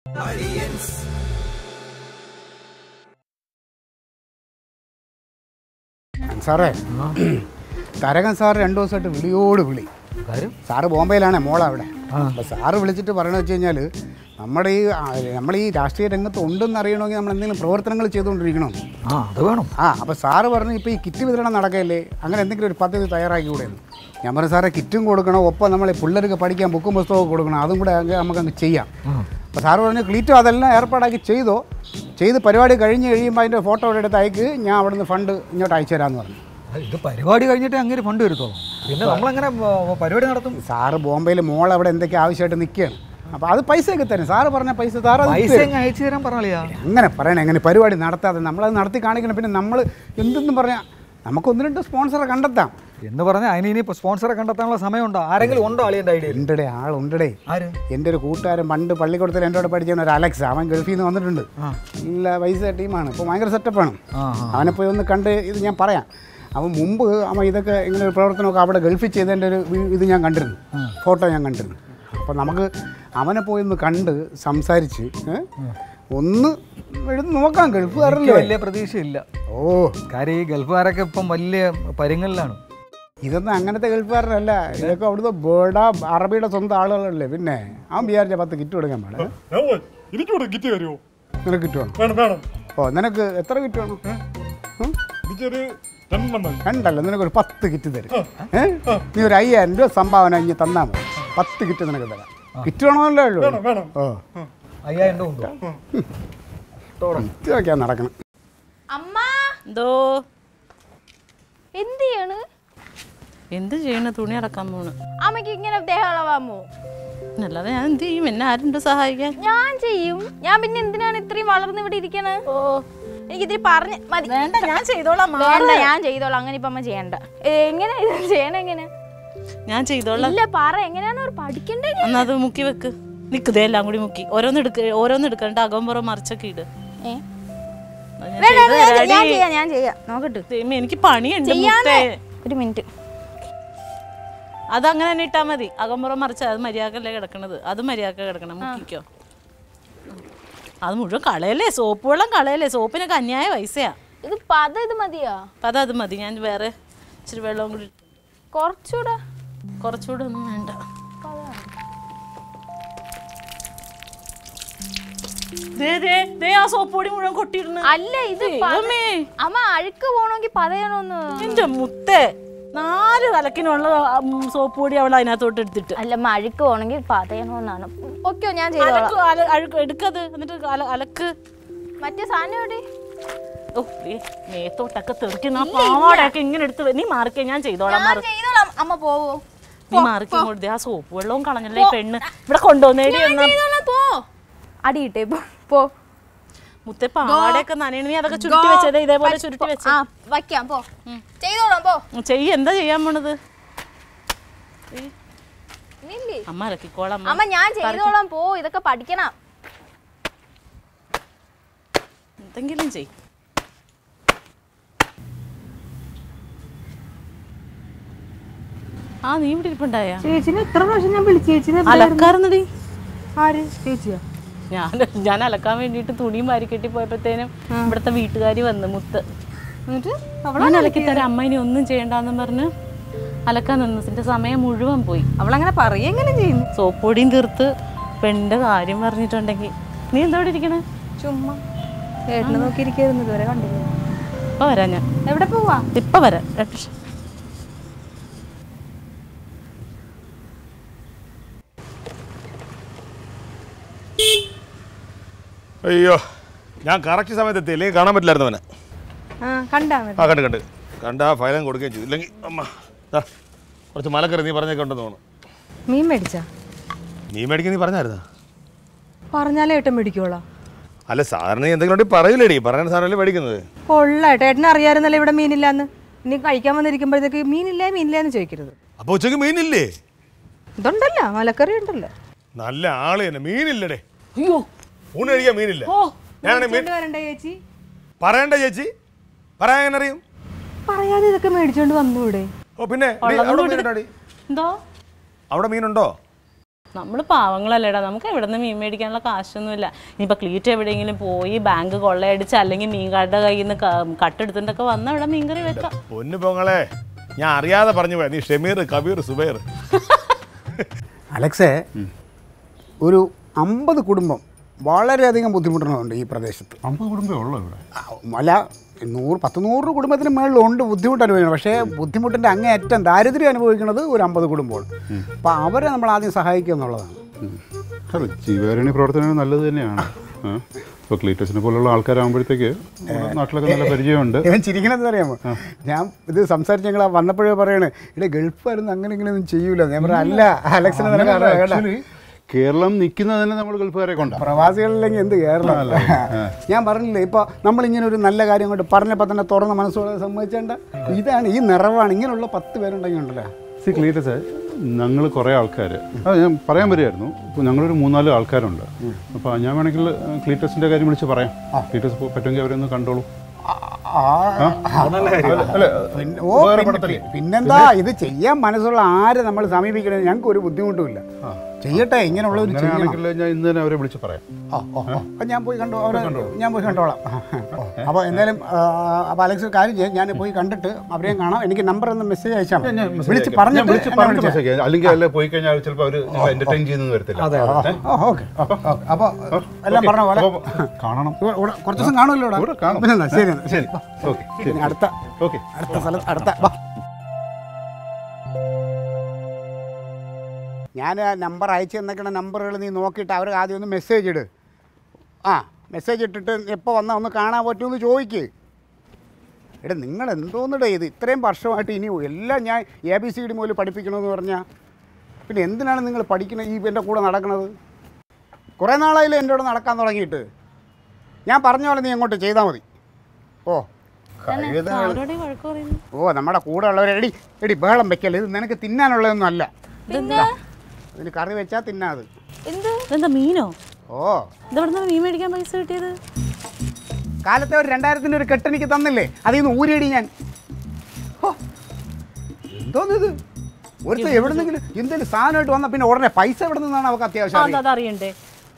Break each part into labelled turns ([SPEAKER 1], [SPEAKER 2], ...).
[SPEAKER 1] സാറേ തരകൻ സാർ രണ്ടു ദിവസമായിട്ട് വിളിയോട് വിളി
[SPEAKER 2] കാര്യം
[SPEAKER 1] സാറ് ബോംബെയിലാണ് മോള അവിടെ അപ്പോൾ സാറ് വിളിച്ചിട്ട് പറയണത് വെച്ച് കഴിഞ്ഞാൽ നമ്മുടെ ഈ ആ, നമ്മൾ ഈ രാഷ്ട്രീയ രംഗത്ത് ഉണ്ടെന്ന് അറിയണമെങ്കിൽ നമ്മൾ എന്തെങ്കിലും പ്രവർത്തനങ്ങൾ ചെയ്തുകൊണ്ടിരിക്കണം
[SPEAKER 2] ആ അത് വേണം
[SPEAKER 1] ആ അപ്പോൾ സാറ് പറഞ്ഞു ഇപ്പോൾ ഈ കിറ്റ് വിതരണം നടക്കല്ലേ അങ്ങനെ എന്തെങ്കിലും ഒരു പദ്ധതി തയ്യാറാക്കി കൂടെയെന്ന് ഞാൻ പറഞ്ഞു സാറേ കിറ്റും കൊടുക്കണം ഒപ്പം നമ്മൾ ഈ പിള്ളേർക്ക് പഠിക്കാൻ ബുക്കും പുസ്തകവും കൊടുക്കണം അതും കൂടെ അങ്ങ് നമുക്ക് അങ്ങ് ചെയ്യാം അപ്പോൾ സാറ് പറഞ്ഞു ക്ലീറ്റോ അതെല്ലാം ഏർപ്പാടാക്കി ചെയ്തോ ചെയ്ത് പരിപാടി കഴിഞ്ഞ് കഴിയുമ്പോൾ അതിൻ്റെ ഫോട്ടോ എടുത്ത് അയക്ക് ഞാൻ അവിടുന്ന് ഫണ്ട് ഇങ്ങോട്ട് അയച്ചു തരാമെന്ന് പറഞ്ഞു
[SPEAKER 2] ഇത് പരിപാടി കഴിഞ്ഞിട്ട് അങ്ങനെ ഫണ്ട് വരുത്തോളൂ പിന്നെ നമ്മളെങ്ങനെ ആ, പരിപാടി നടത്തും
[SPEAKER 1] സാറ് ബോംബെയിൽ മോൾ അവിടെ എന്തൊക്കെ ആവശ്യമായിട്ട് നിൽക്കുകയാണ് അപ്പോൾ അത് പൈസയൊക്കെ തരും സാറ് പറഞ്ഞ പൈസ സാറ് അത്
[SPEAKER 2] പൈസ
[SPEAKER 1] തരും.
[SPEAKER 2] അങ്ങ് അയച്ചു തരാൻ പറഞ്ഞാ
[SPEAKER 1] അങ്ങനെ പറയണേ അങ്ങനെ പരിപാടി നടത്താതെ നമ്മളത് നടത്തി കാണിക്കണം പിന്നെ നമ്മൾ എന്തെന്നും പറഞ്ഞാൽ നമുക്ക് ഒന്ന് രണ്ട് സ്പോൺസറെ കണ്ടെത്താം
[SPEAKER 2] എന്ന് പറഞ്ഞാൽ അതിന് ഇനി സ്പോൺസറെ കണ്ടെത്താനുള്ള സമയമുണ്ടോ ആരെങ്കിലും ഉണ്ടോ അളിയൻ്റെ ഐഡിയ
[SPEAKER 1] ഉണ്ടടേ ആളുണ്ടടേ
[SPEAKER 2] ആര്
[SPEAKER 1] എൻ്റെ ഒരു കൂട്ടുകാരൻ പണ്ട് പള്ളിക്കൂടത്തിൽ എൻ്റെ കൂടെ പഠിച്ച ഒരു അലക്സ് അവൻ ഗൾഫിൽ നിന്ന് വന്നിട്ടുണ്ട്
[SPEAKER 2] ആ.
[SPEAKER 1] നല്ല പൈസ ടീമാണ് ഇപ്പോൾ ഭയങ്കര സെറ്റപ്പാണ്
[SPEAKER 2] ആ ആ
[SPEAKER 1] അവനെ പോയി ഒന്ന് കണ്ട് ഇത് ഞാൻ പറയാം അവൻ മുമ്പ് അവൻ ഇതൊക്കെ ഇങ്ങനെ ഒരു പ്രവർത്തനമൊക്കെ അവിടെ ഗൾഫിൽ ചെയ്തതിൻ്റെ ഒരു വി- ഇത് ഞാൻ കണ്ടിരുന്നു ഫോട്ടോ ഞാൻ കണ്ടിരുന്നു അപ്പോൾ നമുക്ക് അവനെ പോയി ഒന്ന് കണ്ട് സംസാരിച്ച് ഏ? ഒന്ന് എഴുതി നോക്കാം
[SPEAKER 2] എനിക്ക്
[SPEAKER 1] ഗൾഫുകാരല്ലേ
[SPEAKER 2] വലിയ പ്രതീക്ഷയില്ല
[SPEAKER 1] ഓ
[SPEAKER 2] കാര്യം ഈ ഗൾഫുകാരൊക്കെ ഇപ്പം വലിയ പരിങ്ങലിലാണ്
[SPEAKER 1] ഇതൊന്നും അങ്ങനത്തെ ഗൾഫുകാരനല്ല ഇതൊക്കെ അവിടുത്തെ ബേഡ അറബിയുടെ സ്വന്തം ആളുകളല്ലേ പിന്നെ അവൻ വിചാരിച്ച പത്ത് കിറ്റ് കൊടുക്കാൻ പാടില്ല
[SPEAKER 3] എനിക്കൂടെ കിറ്റ് തരുമോ
[SPEAKER 1] നിനക്ക് കിറ്റ് വേണം
[SPEAKER 3] വേണം വേണം
[SPEAKER 1] ഓ നിനക്ക് എത്ര കിറ്റ് വേണം ഉം?
[SPEAKER 3] എനിക്കൊരു രണ്ടെണ്ണം
[SPEAKER 1] രണ്ടല്ല നിനക്കൊരു പത്ത് കിറ്റ് തരും ഏ നീ ഒരു അയ്യായിരം രൂപ സംഭാവന ഇനി തന്നാൽ മതി പത്ത് കിറ്റ് നിനക്ക് തരാം കിറ്റ് വേണമല്ലോ ഉള്ളൂ
[SPEAKER 3] വേണം വേണം
[SPEAKER 1] ഓ
[SPEAKER 2] അയ്യായിരം രൂപ ഉണ്ടോ
[SPEAKER 1] കിറ്റ് വയ്ക്കാൻ നടക്കണം
[SPEAKER 4] അമ്മ
[SPEAKER 5] എന്തോ
[SPEAKER 4] എന്ത് ചെയ്യാണ്
[SPEAKER 5] എന്ത് ചെയ്യണ തുണി അടക്കാൻ പോണ്
[SPEAKER 4] അമ്മയ്ക്ക് ഇങ്ങനെ ദേഹം അളവാമോ
[SPEAKER 5] അല്ലാതെ ഞാൻ എന്ത് ചെയ്യും എന്നെ ആരുണ്ട് സഹായിക്കാൻ
[SPEAKER 4] ഞാൻ ചെയ്യും ഞാൻ പിന്നെ എന്തിനാണ് ഇത്രയും വളർന്ന് ഇവിടെ ഇരിക്കണത് ഓ എനിക്ക് ഇത്തിരി പറഞ്ഞ മതി
[SPEAKER 5] വേണ്ട ഞാൻ ചെയ്തോളാം
[SPEAKER 4] വേണ്ട ഞാൻ ചെയ്തോളാം അങ്ങനെ ഇപ്പൊ അമ്മ ചെയ്യണ്ട ഏ, എങ്ങനെ ഇത് ചെയ്യണ എങ്ങനെ
[SPEAKER 5] ഞാൻ ചെയ്തോളാം
[SPEAKER 4] ഇല്ല പറ എങ്ങനെയാണ് അവർ പഠിക്കണ്ടേ
[SPEAKER 5] എന്നാ അത് മുക്കി വെക്ക് നിക്കുതേ എല്ലാം കൂടി മുക്കി ഓരോന്ന് എടുക്ക ഓരോന്ന് എടുക്കണ്ട അകം പുറം മറിച്ചൊക്കെ ഇട്
[SPEAKER 4] ഏ?
[SPEAKER 5] അത് ഞാൻ
[SPEAKER 4] വേണ്ട,
[SPEAKER 5] ചെയ്ത്
[SPEAKER 4] വേണ്ട,
[SPEAKER 5] തരാടി.
[SPEAKER 4] ഞാൻ ചെയ്യാം ഞാൻ ചെയ്യാം നോക്കട്ടെ
[SPEAKER 5] ദൈവമേ, എനിക്ക് പണിയുണ്ട്
[SPEAKER 4] ചെയ്യാന്നേ
[SPEAKER 5] മുത്തേ.
[SPEAKER 4] ഒരു മിനിറ്റ്
[SPEAKER 5] അതങ്ങനെ തന്നെ ഇട്ടാ മതി അകമ്പുറം മറിച്ച അത് മര്യാദക്കല്ലേ കിടക്കണത് അത് മര്യാദക്ക കിടക്കണം മുക്കിക്കോ അത് മുഴുവൻ കളയല്ലേ സോപ്പ് വെള്ളം കളയല്ലേ സോപ്പിനൊക്കെ അന്യായ പൈസയാ
[SPEAKER 4] ഇത് പത ഇത് മതിയോ
[SPEAKER 5] അപ്പൊ അതത് മതി ഞാൻ വേറെ ഇച്ചിരി വെള്ളവും കൂടി ഇട്ട്
[SPEAKER 4] കുറച്ചുകൂടെ
[SPEAKER 5] കുറച്ചുകൂടെ ഒന്നും വേണ്ട ദേ, ദേ, ദേ ആ സോപ്പ് പൊടി മുഴുവൻ കൊട്ടിയിരുന്നു
[SPEAKER 4] അല്ല ഇത് പത-
[SPEAKER 5] ദൈവമേ.
[SPEAKER 4] അമ്മ അഴുക്ക് പോണമെങ്കിൽ പതയണോന്ന്
[SPEAKER 5] എന്റെ മുത്തേ നാല് കലക്കിനുള്ള സോപ്പ് പൊടി അവൾ അതിനകത്തോട്ട് എടുത്തിട്ട്
[SPEAKER 4] അല്ല അമ്മ അഴുക്ക് പോണെങ്കിൽ പതയണോന്നാണ് ഓക്കെയോ ഞാൻ ചെയ്തോളാം
[SPEAKER 5] അലക്ക് അല- അഴുക്ക് എടുക്കത് എന്നിട്ട് അല- അലക്ക്
[SPEAKER 4] മറ്റേ സാധനം എവിടെ
[SPEAKER 5] ഓ ദേ, മേത്തോട്ടൊക്കെ തെറിക്കുന്ന ആ പാവാടൊക്കെ ഇങ്ങനെ എടുത്ത് വെ- നീ മാറിക്കേ ഞാൻ ചെയ്തോളാം
[SPEAKER 4] ഞാൻ
[SPEAKER 5] മാറി
[SPEAKER 4] ചെയ്തോളാം അമ്മ പോവോ
[SPEAKER 5] നീ മാറിക്കേ ഇങ്ങോട്ട് ദേ, ആ സോപ്പ് വെള്ളവും കളഞ്ഞല്ലേ ഈ പെണ്ണ് ഇവിടെ കൊണ്ടുവന്നേടി
[SPEAKER 4] ഞാൻ
[SPEAKER 5] എന്നാ
[SPEAKER 4] ചെയ്തോളാം പോ അടിയിട്ടേ പോ പോ
[SPEAKER 5] മുത്തേ പാവാടയൊക്കെ നനയണ നീ അതൊക്കെ ചുരുട്ടി വെച്ചതേ ഇതേപോലെ ചുരുട്ടി വെച്ചേ
[SPEAKER 4] ആ വയ്ക്കാം പോ ചെയ്തോളാം പോ
[SPEAKER 5] ചെയ്യ എന്താ ചെയ്യാൻ പോണത്
[SPEAKER 4] നില്ലേ
[SPEAKER 5] അമ്മ അലക്കിക്കോളാം അമ്മ.
[SPEAKER 4] അമ്മ ഞാൻ ചെയ്തോളാം പോ ഇതൊക്കെ പഠിക്കണം
[SPEAKER 5] എന്തെങ്കിലും ചെയ് ആ നീ ഇവിടെ ഇരിപ്പുണ്ടായ
[SPEAKER 6] ചേച്ചിനെ എത്ര പ്രാവശ്യം ഞാൻ വിളിച്ചു ചേച്ചിനെ
[SPEAKER 5] അലക്കാറുന്നടി
[SPEAKER 6] ആര് ചേച്ചിയാ
[SPEAKER 5] ഞാൻ ഞാൻ അലക്കാൻ വേണ്ടിയിട്ട് തുണിയും വാരി കെട്ടി പോയപ്പോഴത്തേനും ഇവിടുത്തെ വീട്ടുകാരി വന്ന് മുത്ത്
[SPEAKER 6] എന്നിട്ട്
[SPEAKER 5] ഞാൻ അലക്കി തരാം അമ്മ ഇനി ഒന്നും ചെയ്യണ്ടെന്ന് പറഞ്ഞ് അലക്കാൻ നിന്നതിന്റെ സമയം മുഴുവൻ പോയി
[SPEAKER 6] അവളങ്ങനെ പറയും എങ്ങനെ ചെയ്യുന്നു
[SPEAKER 5] സോപ്പ് പൊടിയും തീർത്ത് പെണ്ണിന്റെ കാര്യം പറഞ്ഞിട്ടുണ്ടെങ്കിൽ നീ എന്തോടെ ഇരിക്കണേ
[SPEAKER 6] ചുമ്മാ ഏട്ടനെ നോക്കിയിരിക്കുന്നു ഇതുവരെ കണ്ടില്ല
[SPEAKER 5] ഇപ്പൊ വരാം ഞാൻ
[SPEAKER 6] എവിടെ പോവാ
[SPEAKER 5] ഇപ്പൊ വരാം രണ്ട് നിമിഷം.
[SPEAKER 3] അയ്യോ ഞാൻ കറക്റ്റ് സമയത്ത് എത്തി അല്ലെങ്കിൽ കാണാൻ പറ്റില്ലായിരുന്നു അവനെ
[SPEAKER 6] ആ കണ്ടാ മതി
[SPEAKER 3] ആ കണ്ട് കണ്ട് കണ്ട് ആ ഫയലും കൊടുക്കുകയും ചെയ്തു ഇല്ലെങ്കിൽ അമ്മ ദാ, കുറച്ച് മലക്കറി നീ പറഞ്ഞൊക്കെ ഉണ്ടെന്ന് തോന്നുന്നു
[SPEAKER 6] മീൻ മേടിച്ചാ
[SPEAKER 3] നീ മേടിക്കാൻ നീ പറഞ്ഞായിരുന്നാ
[SPEAKER 6] പറഞ്ഞാലേ ഏട്ടൻ മേടിക്കോളാ
[SPEAKER 3] അല്ല സാധാരണ നീ എന്തെങ്കിലും ഉണ്ടെങ്കിൽ പറയില്ലേടി പറയാൻ സാധനമല്ലേ മേടിക്കുന്നത്
[SPEAKER 6] കൊള്ളാട്ടെ ഏട്ടനെ അറിയാറുന്നല്ലേ ഇവിടെ മീനില്ലാന്ന് ഇനി കഴിക്കാൻ വന്നിരിക്കുമ്പോഴത്തേക്ക് മീനില്ലേ മീനില്ലേ എന്ന് ചോദിക്കരുത്
[SPEAKER 3] അപ്പോൾ ഉച്ചയ്ക്ക് മീനില്ലേ
[SPEAKER 6] ഇതുണ്ടല്ലോ മലക്കറി ഉണ്ടല്ലോ
[SPEAKER 3] നല്ല ആള് തന്നെ മീനില്ലടേ
[SPEAKER 5] അയ്യോ
[SPEAKER 3] ഊണ് കഴിക്കാൻ മീനില്ല ഞാനാണ് മീൻ
[SPEAKER 6] വരണ്ടേ ചേച്ചി
[SPEAKER 3] പറയണ്ട ചേച്ചി പറയാൻ എങ്ങനെ അറിയും
[SPEAKER 6] പറയാതെ ഇതൊക്കെ മേടിച്ചോണ്ട് വന്നു ഇവിടെ
[SPEAKER 3] ഓ പിന്നെ നീ അവിടെ മീനുണ്ടോടി
[SPEAKER 5] എന്തോ
[SPEAKER 3] അവിടെ മീനുണ്ടോ
[SPEAKER 5] നമ്മൾ പാവങ്ങളല്ലേടാ നമുക്ക് എവിടെ നിന്ന് മീൻ മേടിക്കാനുള്ള കാശൊന്നുമില്ല ഇനിയിപ്പോൾ ക്ലീറ്റ് എവിടെയെങ്കിലും പോയി ബാങ്ക് കൊള്ളയടിച്ച് അല്ലെങ്കിൽ മീൻകാരുടെ കയ്യിൽ നിന്ന് കട്ടെടുത്തിട്ടൊക്കെ വന്നാൽ ഇവിടെ മീൻകറി വെക്കാം
[SPEAKER 3] പൊന്നു പൊങ്ങളെ ഞാൻ അറിയാതെ പറഞ്ഞു പോയാ നീ ഷമീർ കബീർ സുബൈർ
[SPEAKER 1] അലക്സേ ഒരു അമ്പത് കുടുംബം വളരെയധികം ബുദ്ധിമുട്ടുന്നുണ്ട് ഈ പ്രദേശത്ത്
[SPEAKER 7] അമ്പത് കുടുംബമേ ഉള്ളൂ ഇവിടെ
[SPEAKER 1] ആ, അല്ല നൂറ് പത്ത് നൂറ് കുടുംബത്തിന് മേളിലുണ്ട് ബുദ്ധിമുട്ട് അനുഭവിക്കുന്നത് പക്ഷേ ബുദ്ധിമുട്ടിൻ്റെ അങ്ങേയറ്റം ദാരിദ്ര്യം അനുഭവിക്കുന്നത് ഒരു അമ്പത് കുടുംബമാണ് അപ്പോൾ അവരെ നമ്മൾ ആദ്യം സഹായിക്കുക എന്നുള്ളതാണ്
[SPEAKER 7] അല്ല ജീവകാരുണ്യ പ്രവർത്തനം നല്ലത് തന്നെയാണ് ഇപ്പോൾ ക്ലീറ്റസിനെ പോലുള്ള ആൾക്കാരാകുമ്പോഴത്തേക്ക് നമ്മുടെ നാട്ടിലൊക്കെ നല്ല പരിചയമുണ്ട്
[SPEAKER 1] ഇവൻ ചിരിക്കണമെന്ന് അറിയാമോ ഞാൻ ഇത് സംസാരിച്ച് ഞങ്ങൾ വന്നപ്പോഴേ പറയണേ ഇവിടെ ഗൾഫായിരുന്നു അങ്ങനെ ഇങ്ങനെ ഒന്നും ചെയ്യൂല ഞാൻ പറയാം അല്ല അലക്സിനെ നിനക്ക് അറിയാം കേട്ടോ.
[SPEAKER 7] Actually, കേരളം നിൽക്കുന്നത് തന്നെ നമ്മൾ ഗൾഫുകാരെ കൊണ്ടാണ്
[SPEAKER 1] പ്രവാസികളില്ലെങ്കിൽ എന്ത് കേരളം ഞാൻ പറഞ്ഞില്ലേ ഇപ്പോൾ നമ്മളിങ്ങനെ ഒരു നല്ല കാര്യം കൊണ്ട് പറഞ്ഞപ്പോൾ തന്നെ തുറന്ന മനസ്സോടെ സമ്മതിച്ചേണ്ട ഇതാണ് ഈ നിറവാണ് ഇങ്ങനെയുള്ള പത്ത് പേരുണ്ടെങ്കിൽ ഉണ്ടല്ലോ
[SPEAKER 7] സി ക്ലീറ്റസ് ഞങ്ങൾ കുറേ ആൾക്കാർ അത് ഞാൻ പറയാൻ വരികയായിരുന്നു ഇപ്പോൾ ഞങ്ങളൊരു മൂന്നാല് ആൾക്കാരുണ്ട് അപ്പോൾ ഞാൻ വേണമെങ്കിൽ ക്ലീറ്റസിൻ്റെ കാര്യം വിളിച്ച് പറയാം ക്ലീറ്റസ് പറ്റുമെങ്കിൽ അവരൊന്ന് കണ്ടോളൂ അല്ല
[SPEAKER 1] പിന്നെ- ഓ പിന്നെ- പിന്നെന്താ ഇത് ചെയ്യാൻ മനസ്സുള്ള ആരെ നമ്മൾ സമീപിക്കണത് ഞങ്ങൾക്ക് ഒരു ബുദ്ധിമുട്ടുമില്ല ചെയ്യട്ടെ ഇങ്ങനെയുള്ള ഒരു ചെയ്യണം
[SPEAKER 7] അങ്ങനെയാണെങ്കിൽ ഞാൻ ഇന്ന് തന്നെ അവരെ വിളിച്ച് പറയാം
[SPEAKER 1] ഓ, ഓ, ഓ. അപ്പൊ ഞാൻ പോയി കണ്ടു അവരെ ഞാൻ പോയി കണ്ടോളാം അപ്പോൾ എന്തായാലും ആ, അപ്പോൾ അലക്സ് ഒരു കാര്യം ചെയ്യാം ഞാൻ പോയി കണ്ടിട്ട് അവരെയും കാണാം എനിക്ക് നമ്പർ ഒന്ന് മെസ്സേജ് അയച്ചാൽ മതി. വിളിച്ച്
[SPEAKER 7] ഞാൻ
[SPEAKER 1] പറഞ്ഞിട്ട്
[SPEAKER 7] വിളിച്ച്
[SPEAKER 1] എന്നെ
[SPEAKER 7] പറഞ്ഞിട്ട്
[SPEAKER 1] വിളിച്ചാൽ.
[SPEAKER 7] മെസ്സേജ് അയക്കാം. അല്ലെങ്കിൽ അല്ല പോയി കഴിഞ്ഞാൽ ചിലപ്പോൾ അവർ എന്റർടൈൻ ചെയ്യുന്നു വരത്തില്ല
[SPEAKER 1] ഓ, ഓക്കെ അപ്പോൾ എല്ലാം പറഞ്ഞ പോലെ
[SPEAKER 7] അപ്പോൾ കാണണം
[SPEAKER 1] ഇവിടെ- ഇവിടെ കുറച്ച് ദിവസം കാണുമല്ലോ ഇവിടെ
[SPEAKER 7] ഇവിടെ കാണും.
[SPEAKER 1] പിന്നെന്താ ശരി എന്നാ.
[SPEAKER 7] ശരി ഓക്കെ ശരി
[SPEAKER 1] ഇനി അടുത്ത
[SPEAKER 7] ഓക്കെ
[SPEAKER 1] അടുത്ത സ്ഥലത്ത് അടുത്ത വാ ഞാൻ ആ നമ്പർ അയച്ചു തന്നേക്കണ നമ്പറുകൾ നീ നോക്കിയിട്ട് അവർക്ക് ആദ്യം ഒന്ന് മെസ്സേജ് ഇട് ആ മെസ്സേജ് ഇട്ടിട്ട് എപ്പോൾ വന്നാൽ ഒന്ന് കാണാൻ പറ്റുമെന്ന് ചോദിക്ക് എടാ നിങ്ങൾ എന്തോന്നിടേ ഇത് ഇത്രയും വർഷമായിട്ട് ഇനി എല്ലാം ഞാൻ എ ബി സി ഡി മുതൽ പഠിപ്പിക്കണമെന്ന് പറഞ്ഞാൽ പിന്നെ എന്തിനാണ് നിങ്ങൾ പഠിക്കുന്നത് ഈ എൻ്റെ കൂടെ നടക്കുന്നത് കുറേ നാളായില്ലേ എൻ്റെ കൂടെ നടക്കാൻ തുടങ്ങിയിട്ട് ഞാൻ പറഞ്ഞ പോലെ നീ അങ്ങോട്ട് ചെയ്താൽ മതി ഓ കഴുതകൾ
[SPEAKER 5] ആരോടെ വഴക്ക് പറയുന്നു
[SPEAKER 1] ഓ നമ്മുടെ കൂടെ ഉള്ളവരെ എടി എടി ബഹളം വെക്കല്ലേ ഇത് നിനക്ക് തിന്നാനുള്ളതൊന്നും അല്ല
[SPEAKER 4] പിന്നെ
[SPEAKER 1] അതിന് കറി വെച്ചാൽ തിന്നാത്
[SPEAKER 4] എന്ത്
[SPEAKER 5] ഇതെന്താ മീനോ
[SPEAKER 1] ഓ
[SPEAKER 5] ഇതെവിടുന്ന മീൻ മേടിക്കാൻ പൈസ കിട്ടിയത്
[SPEAKER 1] കാലത്തെ ഒരു രണ്ടായിരത്തിൻ്റെ ഒരു കെട്ട് എനിക്ക് തന്നില്ലേ അതിൽ നിന്ന് ഊരിയടി ഞാൻ ഹോ, എന്തോന്നിത് ഒരുത്തർ എവിടെന്നെങ്കിലും എന്തെങ്കിലും സാധനമായിട്ട് വന്നാൽ പിന്നെ ഉടനെ പൈസ എവിടെ നിന്നാണ് അവർക്ക് അത്യാവശ്യം
[SPEAKER 5] ആ,
[SPEAKER 1] അറിയാം.
[SPEAKER 5] അതറിയണ്ടേ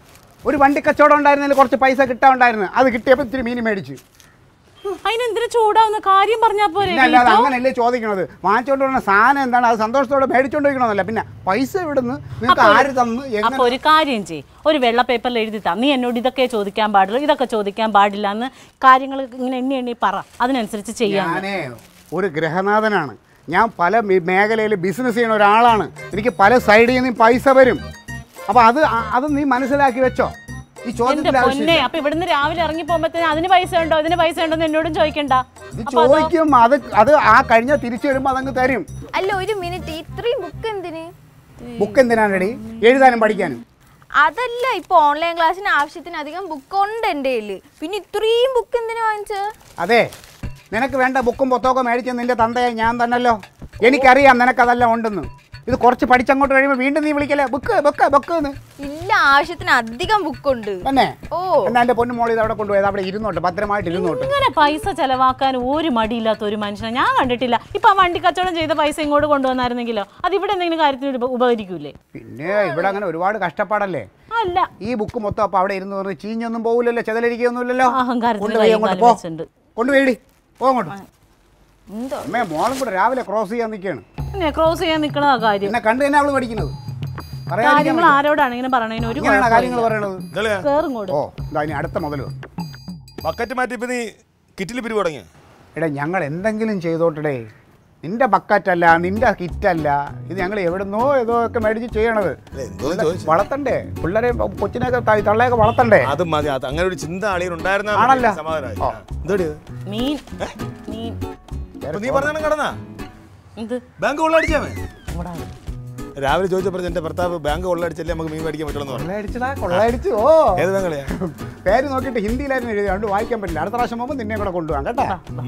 [SPEAKER 1] ഒരു വണ്ടി കച്ചവടം ഉണ്ടായിരുന്നതിൽ കുറച്ച് പൈസ കിട്ടാണ്ടായിരുന്നു അത് കിട്ടിയപ്പോൾ ഇത്തിരി മീൻ മേടിച്ചു
[SPEAKER 5] അതിനെന്തിനു ചൂടാവുന്ന കാര്യം പറഞ്ഞാ പോരെ
[SPEAKER 1] പിന്നെ അല്ലാതെ അങ്ങനെയല്ലേ ചോദിക്കണത് വാങ്ങിച്ചോണ്ട് വരുന്ന സാധനം എന്താണ് അത് സന്തോഷത്തോടെ മേടിച്ചോണ്ട് വയ്ക്കണമെന്നല്ല പിന്നെ പൈസ എവിടുന്ന് നിങ്ങൾക്ക് ആര് തന്നു
[SPEAKER 5] അപ്പൊ
[SPEAKER 1] എങ്ങനെ
[SPEAKER 5] ഒരു കാര്യം ചെയ് ഒരു വെള്ള പേപ്പറിൽ എഴുതി താ നീ എന്നോട് ഇതൊക്കെ ചോദിക്കാൻ പാടുള്ളൂ ഇതൊക്കെ ചോദിക്കാൻ പാടില്ല എന്ന് കാര്യങ്ങൾ ഇങ്ങനെ എണ്ണി എണ്ണി പറ അതിനനുസരിച്ച് ചെയ്യാൻ
[SPEAKER 1] ഞാനേ ഒരു ഗ്രഹനാഥനാണ് ഞാൻ പല മേഖലയിൽ ബിസിനസ് ചെയ്യുന്ന ഒരാളാണ് എനിക്ക് പല സൈഡിൽ നിന്നും പൈസ വരും അപ്പോൾ അത് ആ- അത് നീ മനസ്സിലാക്കി വെച്ചോ ഈ
[SPEAKER 5] എന്റെ
[SPEAKER 1] ചോദ്യത്തിന്റെ
[SPEAKER 5] പൊന്നെ
[SPEAKER 1] ആവശ്യമില്ല
[SPEAKER 5] അപ്പൊ ഇവിടുന്ന് രാവിലെ ഇറങ്ങി പോകുമ്പോഴത്തേന് അതിന് പൈസ ഉണ്ടോ ഇതിന് പൈസ ഉണ്ടോ എന്ന് എന്നോടും ചോദിക്കണ്ട
[SPEAKER 1] നീ
[SPEAKER 5] അപ്പൊ അതോ?
[SPEAKER 1] ചോദിക്കും അത് അത് ആ കഴിഞ്ഞ തിരിച്ചു വരുമ്പോൾ അതങ്ങ് തരും
[SPEAKER 4] അല്ല ഒരു മിനിറ്റ് ഇത്രയും ബുക്ക് എന്തിന്
[SPEAKER 1] ബുക്ക് എന്തിനാണ് എഴുതാനും പഠിക്കാനും
[SPEAKER 4] അതല്ല ഇപ്പൊ ഓൺലൈൻ ക്ലാസ്സിന് ആവശ്യത്തിന് അധികം ബുക്ക് ഉണ്ട് എൻ്റെ കയ്യില് പിന്നെ ഇത്രയും ബുക്ക് എന്തിനാ വാങ്ങിച്ചത്
[SPEAKER 1] അതെ നിനക്ക് വേണ്ട ബുക്കും പുസ്തകമൊക്കെ മേടിച്ച നിന്റെ തന്തയെ ഞാൻ തന്നല്ലോ എനിക്കറിയാം നിനക്കതെല്ലാം ഉണ്ടെന്ന് ഇത് കുറച്ച് പഠിച്ചങ്ങോട്ട് കഴിയുമ്പോൾ വീണ്ടും നീ വിളിക്കല്ലേ ബുക്ക് ബുക്ക് ബുക്ക് എന്ന്
[SPEAKER 4] ഇല്ല ആവശ്യത്തിന് അധികം ബുക്ക് ഉണ്ട്
[SPEAKER 1] തന്നെ
[SPEAKER 4] ഓ
[SPEAKER 1] എന്നാ എൻ്റെ പൊന്നു മോളി ഇത് അവിടെ കൊണ്ടുപോയത് അവിടെ ഇരുന്നോട്ടെ ഭദ്രമായിട്ട് ഇരുന്നോട്ടെ
[SPEAKER 5] ഇങ്ങനെ പൈസ ചെലവാക്കാൻ ഒരു മടിയില്ലാത്ത ഒരു മനുഷ്യനെ ഞാൻ കണ്ടിട്ടില്ല ഇപ്പൊ ആ വണ്ടി കച്ചവടം ചെയ്ത പൈസ ഇങ്ങോട്ട് കൊണ്ടുവന്നായിരുന്നെങ്കിലോ അത് ഇവിടെ എന്തെങ്കിലും കാര്യത്തിന് ഉപ- ഉപകരിക്കൂലേ
[SPEAKER 1] പിന്നെ ഇവിടെ അങ്ങനെ ഒരുപാട് കഷ്ടപ്പാടല്ലേ
[SPEAKER 5] അല്ല
[SPEAKER 1] ഈ ബുക്ക് മൊത്തം അപ്പോൾ അവിടെ ഇരുന്ന് പറഞ്ഞ് ചീഞ്ഞൊന്നും പോകില്ലല്ലോ ചെതലരിക്കൊന്നുമില്ലല്ലോ
[SPEAKER 5] അഹങ്കാരത്തിന്
[SPEAKER 1] കൊണ്ടുപോയി
[SPEAKER 5] കൈയും
[SPEAKER 1] അങ്ങോട്ട്
[SPEAKER 5] കാലും
[SPEAKER 1] പോ
[SPEAKER 5] വെച്ചിട്ടുണ്ട്.
[SPEAKER 1] കൊണ്ടുപോയിടി പോ അങ്ങോട്ട്
[SPEAKER 4] എന്തോ
[SPEAKER 1] അമ്മേ മോളും കൂടെ രാവിലെ ക്രോസ് ചെയ്യാൻ നിൽക്കുകയാണ്
[SPEAKER 5] പിന്നെ ക്രോസ് ചെയ്യാൻ നിക്കണതാ കാര്യം
[SPEAKER 1] എന്നെ കണ്ട് തന്നെ അവള് പഠിക്കുന്നത് പറയാതിരിക്കാൻ
[SPEAKER 5] കാര്യങ്ങൾ ആരോടാണ് ഇങ്ങനെ പറയണതിന് ഒരു
[SPEAKER 1] ഇങ്ങനെയാണ് കാര്യങ്ങൾ പറയണത്
[SPEAKER 3] ഇതല്ലേ
[SPEAKER 5] കേറും കൂടെ
[SPEAKER 1] ഓ ഇതാ ഇനി അടുത്ത മുതൽ
[SPEAKER 3] ബക്കറ്റ് മാറ്റി ഇപ്പൊ നീ കിറ്റിൽ പിരിവ് തുടങ്ങിയ
[SPEAKER 1] എടാ ഞങ്ങൾ എന്തെങ്കിലും ചെയ്തോട്ടടേ നിന്റെ ബക്കറ്റല്ല നിന്റെ കിറ്റല്ല ഇത് ഞങ്ങൾ എവിടുന്നോ ഏതോ ഒക്കെ മേടിച്ച് ചെയ്യണത്
[SPEAKER 3] എന്തോന്ന് ചോദിച്ചു
[SPEAKER 1] വളർത്തണ്ടേ പിള്ളേരെ കൊച്ചിനെയൊക്കെ ത- തള്ളയൊക്കെ വളർത്തണ്ടേ
[SPEAKER 3] അത് മതി അത് അങ്ങനെ ഒരു ചിന്ത അളിയനുണ്ടായിരുന്ന
[SPEAKER 1] ആണല്ലോ.
[SPEAKER 3] സമാധാനമായി
[SPEAKER 1] ഓ.
[SPEAKER 3] എന്തോടി ഇത്?
[SPEAKER 5] മീൻ മീൻ
[SPEAKER 3] അപ്പൊ നീ പറഞ്ഞാണ് കടന്നാ
[SPEAKER 5] ഇത്
[SPEAKER 3] ബാങ്ക് കൊള്ളടിച്ചാമേ
[SPEAKER 5] ഇവിടെ
[SPEAKER 3] രാവിലെ ചോദിച്ചപ്പോൾ എന്റെ ഭർത്താവ് ബാങ്ക് കൊള്ളടിച്ചല്ലേ നമുക്ക് മീൻ മേടിക്കാൻ പറ്റുള്ളൂ പറഞ്ഞു
[SPEAKER 1] കൊള്ളയടിച്ചതാ കൊള്ളയടിച്ചു ഓ
[SPEAKER 3] ഏത് ബാങ്കളിയാ
[SPEAKER 1] പേര് നോക്കിയിട്ട് ഹിന്ദിയിലായിരുന്നു എഴുതി അതുകൊണ്ട് വായിക്കാൻ പറ്റില്ല അടുത്ത പ്രാവശ്യം പോകുമ്പോൾ നിന്നെ കൂടെ കൊണ്ടുപോകാം കേട്ടാ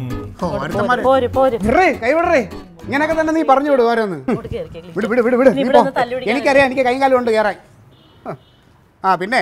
[SPEAKER 1] ഓ,
[SPEAKER 5] പോര്,
[SPEAKER 1] ഒരുത്തന്മാര്.
[SPEAKER 5] പോര് പോര്
[SPEAKER 1] വിടറേ, കൈ വിടറേ ഇങ്ങനെയൊക്കെ തന്നെ നീ പറഞ്ഞു വിടും ഓരോന്ന്
[SPEAKER 5] ഇങ്ങോട്ട് കേറി, കേറി.
[SPEAKER 1] വിട് വിട് വിട് വിട്
[SPEAKER 5] നീ
[SPEAKER 1] നീ
[SPEAKER 5] ഇവിടെ
[SPEAKER 1] പോ.
[SPEAKER 5] ഒന്ന് തല്ലി പിടിക്കാൻ
[SPEAKER 1] എനിക്കറിയാം എനിക്ക് കൈകാലം ഉണ്ട് കയറാൻ ആ പിന്നെ